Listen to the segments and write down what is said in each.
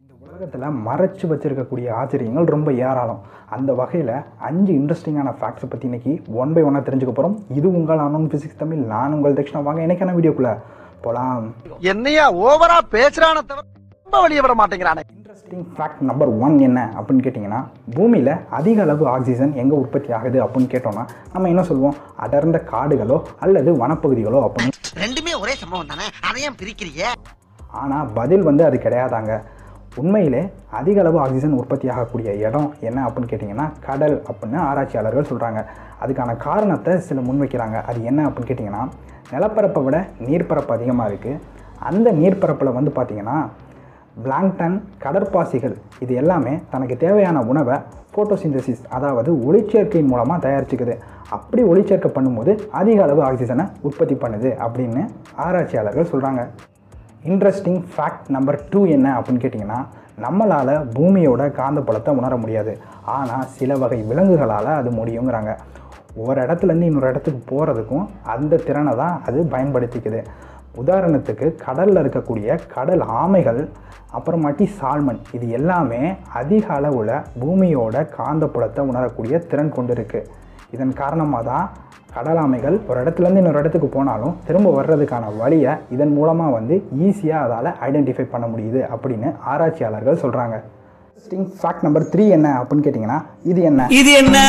உலகத்தில் மறைச்சு வச்சிருக்கக்கூடிய ஆச்சரியங்கள் ரொம்ப ஏராளம் அந்த வகையில் அஞ்சு இன்ட்ரெஸ்டிங்கான ஃபேக்ட்ஸை பற்றி இன்னைக்கு ஒன் பை ஒன்னாக தெரிஞ்சுக்க போகிறோம் இது உங்கள் அனௌன் ஃபிசிக்ஸ் தமிழ் நான் உங்கள் தட்சிணா வாங்க எனக்கான வீடியோக்குள்ளே போகலாம் என்னையா ஓவரா பேசுறான தவிர ரொம்ப வெளிய விட மாட்டேங்கிறானே இன்ட்ரெஸ்டிங் ஃபேக்ட் நம்பர் ஒன் என்ன அப்படின்னு கேட்டிங்கன்னா பூமியில் அதிக அளவு ஆக்சிஜன் எங்கே உற்பத்தி ஆகுது அப்படின்னு கேட்டோம்னா நம்ம என்ன சொல்லுவோம் அடர்ந்த காடுகளோ அல்லது வனப்பகுதிகளோ அப்படின்னு ரெண்டுமே ஒரே சம்பவம் தானே அதையும் பிரிக்கிறீங்க ஆனால் பதில் வந்து அது கிடையாதாங்க உண்மையிலே அதிக அளவு ஆக்சிஜன் உற்பத்தி ஆகக்கூடிய இடம் என்ன அப்படின்னு கேட்டிங்கன்னா கடல் அப்படின்னு ஆராய்ச்சியாளர்கள் சொல்கிறாங்க அதுக்கான காரணத்தை சில முன்வைக்கிறாங்க அது என்ன அப்படின்னு கேட்டிங்கன்னா நிலப்பரப்பை விட நீர்ப்பரப்பு அதிகமாக இருக்குது அந்த நீர்ப்பரப்பில் வந்து பார்த்திங்கன்னா பிளாங்டன் கடற்பாசிகள் இது எல்லாமே தனக்கு தேவையான உணவை ஃபோட்டோசிந்தசிஸ் அதாவது ஒளிச்சேர்க்கையின் மூலமாக தயாரிச்சுக்குது அப்படி ஒளிச்சேர்க்கை பண்ணும்போது அதிக அளவு ஆக்சிஜனை உற்பத்தி பண்ணுது அப்படின்னு ஆராய்ச்சியாளர்கள் சொல்கிறாங்க இன்ட்ரெஸ்டிங் ஃபேக்ட் நம்பர் டூ என்ன அப்படின்னு கேட்டிங்கன்னா நம்மளால் பூமியோட காந்தப்புலத்தை உணர முடியாது ஆனால் சில வகை விலங்குகளால் அது முடியுங்கிறாங்க ஒரு இடத்துலேருந்து இன்னொரு இடத்துக்கு போகிறதுக்கும் அந்த திறனை தான் அது பயன்படுத்திக்குது உதாரணத்துக்கு கடலில் இருக்கக்கூடிய கடல் ஆமைகள் அப்புறமாட்டி சால்மன் இது எல்லாமே அதிக அளவில் பூமியோட காந்தப்புலத்தை உணரக்கூடிய திறன் கொண்டு இருக்கு இதன் காரணமாக தான் கடல் ஆமைகள் ஒரு இடத்துலேருந்து இன்னொரு இடத்துக்கு போனாலும் திரும்ப வர்றதுக்கான வழியை இதன் மூலமாக வந்து ஈஸியாக அதால் ஐடென்டிஃபை பண்ண முடியுது அப்படின்னு ஆராய்ச்சியாளர்கள் சொல்கிறாங்க இன்ட்ரெஸ்டிங் ஃபேக்ட் நம்பர் த்ரீ என்ன அப்படின்னு கேட்டிங்கன்னா இது என்ன இது என்ன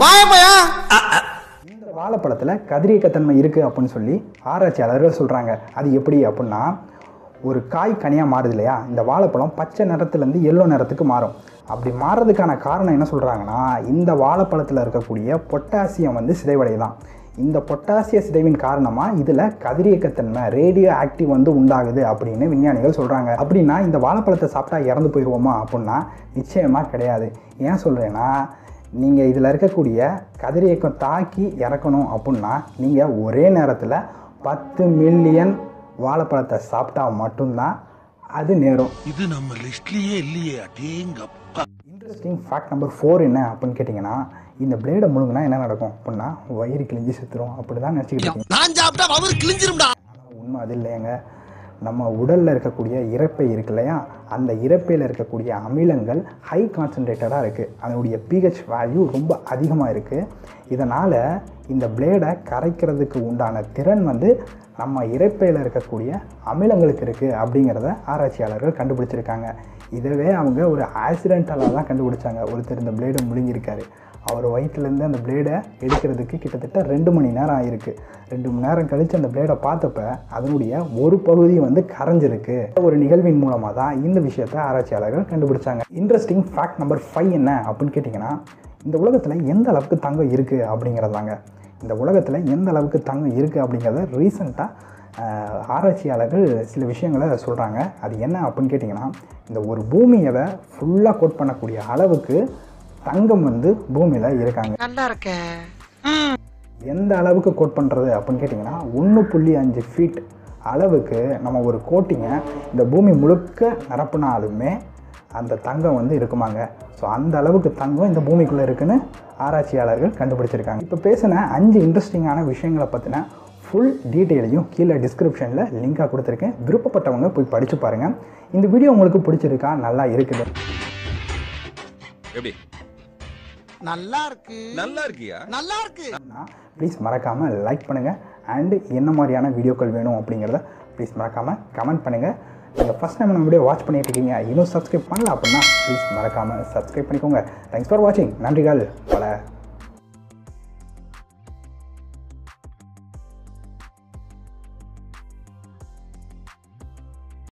இந்த வாழைப்பழத்தில் கதிரியக்கத்தன்மை இருக்குது அப்படின்னு சொல்லி ஆராய்ச்சியாளர்கள் சொல்கிறாங்க அது எப்படி அப்படின்னா ஒரு காய் கனியாக மாறுது இல்லையா இந்த வாழைப்பழம் பச்சை நிறத்துலேருந்து எல்லோ நிறத்துக்கு மாறும் அப்படி மாறுறதுக்கான காரணம் என்ன சொல்கிறாங்கன்னா இந்த வாழைப்பழத்தில் இருக்கக்கூடிய பொட்டாசியம் வந்து சிதைவடையலாம் இந்த பொட்டாசிய சிதைவின் காரணமாக இதில் கதிரியக்கத்தன்மை ரேடியோ ஆக்டிவ் வந்து உண்டாகுது அப்படின்னு விஞ்ஞானிகள் சொல்கிறாங்க அப்படின்னா இந்த வாழைப்பழத்தை சாப்பிட்டா இறந்து போயிடுவோமா அப்படின்னா நிச்சயமாக கிடையாது ஏன் சொல்கிறேன்னா நீங்கள் இதில் இருக்கக்கூடிய கதிரியக்கம் தாக்கி இறக்கணும் அப்படின்னா நீங்கள் ஒரே நேரத்தில் பத்து மில்லியன் வாழைப்பழத்தை சாப்பிட்டா மட்டும்தான் அது நேரும் இது நம்ம லிஸ்ட்லயே இல்லையே அடேங்கப்பா இன்ட்ரெஸ்டிங் ஃபேக்ட் நம்பர் ஃபோர் என்ன அப்படின்னு கேட்டிங்கன்னா இந்த பிளேடை முழுங்கினா என்ன நடக்கும் அப்படின்னா வயிறு கிழிஞ்சு செத்துரும் அப்படி தான் நினச்சிக்கிட்டு இருக்கீங்க நான் சாப்பிட்டா அவர் கிழிஞ்சிரும்டா ஆனா உண்மை அது இல்லைங்க நம்ம உடலில் இருக்கக்கூடிய இறப்பை இருக்கு இல்லையா அந்த இறப்பையில் இருக்கக்கூடிய அமிலங்கள் ஹை கான்சன்ட்ரேட்டடாக இருக்குது அதனுடைய பிஹெச் வேல்யூ ரொம்ப அதிகமாக இருக்குது இதனால் இந்த பிளேடை கரைக்கிறதுக்கு உண்டான திறன் வந்து நம்ம இறப்பையில் இருக்கக்கூடிய அமிலங்களுக்கு இருக்குது அப்படிங்கிறத ஆராய்ச்சியாளர்கள் கண்டுபிடிச்சிருக்காங்க இதவே அவங்க ஒரு ஆக்சிடென்டலாக தான் கண்டுபிடிச்சாங்க ஒருத்தர் இந்த பிளேடை முழுங்கியிருக்காரு அவர் வயிற்றுலேருந்து அந்த பிளேடை எடுக்கிறதுக்கு கிட்டத்தட்ட ரெண்டு மணி நேரம் ஆயிருக்கு ரெண்டு மணி நேரம் கழித்து அந்த பிளேடை பார்த்தப்ப அதனுடைய ஒரு பகுதி வந்து கரைஞ்சிருக்கு ஒரு நிகழ்வின் மூலமாக தான் இந்த விஷயத்தை ஆராய்ச்சியாளர்கள் கண்டுபிடிச்சாங்க இன்ட்ரெஸ்டிங் ஃபேக்ட் நம்பர் ஃபைவ் என்ன அப்படின்னு கேட்டிங்கன்னா இந்த உலகத்தில் எந்த அளவுக்கு தங்கம் இருக்குது அப்படிங்கிறதாங்க இந்த உலகத்தில் எந்த அளவுக்கு தங்கம் இருக்குது அப்படிங்கிறத ரீசண்டாக ஆராய்ச்சியாளர்கள் சில விஷயங்களை சொல்கிறாங்க அது என்ன அப்படின்னு கேட்டிங்கன்னா இந்த ஒரு பூமியை ஃபுல்லாக கோட் பண்ணக்கூடிய அளவுக்கு தங்கம் வந்து பூமியில் இருக்காங்க நல்லா இருக்க எந்த அளவுக்கு கோட் பண்ணுறது அப்படின்னு கேட்டிங்கன்னா ஒன்று புள்ளி அஞ்சு ஃபீட் அளவுக்கு நம்ம ஒரு கோட்டிங்கை இந்த பூமி முழுக்க நிரப்புனாலுமே அந்த தங்கம் வந்து இருக்குமாங்க ஸோ அந்த அளவுக்கு தங்கம் இந்த பூமிக்குள்ளே இருக்குன்னு ஆராய்ச்சியாளர்கள் கண்டுபிடிச்சிருக்காங்க இப்போ பேசின அஞ்சு இன்ட்ரெஸ்டிங்கான விஷயங்களை பற்றின ஃபுல் டீட்டெயிலையும் கீழே டிஸ்கிரிப்ஷனில் லிங்காக கொடுத்துருக்கேன் விருப்பப்பட்டவங்க போய் படித்து பாருங்கள் இந்த வீடியோ உங்களுக்கு பிடிச்சிருக்கா நல்லா இருக்குது எப்படி நல்லா இருக்கு நல்லா இருக்கியா நல்லா இருக்கு ப்ளீஸ் மறக்காமல் லைக் பண்ணுங்கள் அண்டு என்ன மாதிரியான வீடியோக்கள் வேணும் அப்படிங்கிறத ப்ளீஸ் மறக்காமல் கமெண்ட் பண்ணுங்கள் நீங்கள் ஃபஸ்ட் டைம் நம்ம வீடியோ வாட்ச் பண்ணிட்டு இருக்கீங்க இன்னும் சப்ஸ்கிரைப் பண்ணல அப்படின்னா ப்ளீஸ் மறக்காமல் சப்ஸ்கிரைப் பண்ணிக்கோங்க தேங்க்ஸ் ஃபார் வாட்சிங் நன்றிகள் பல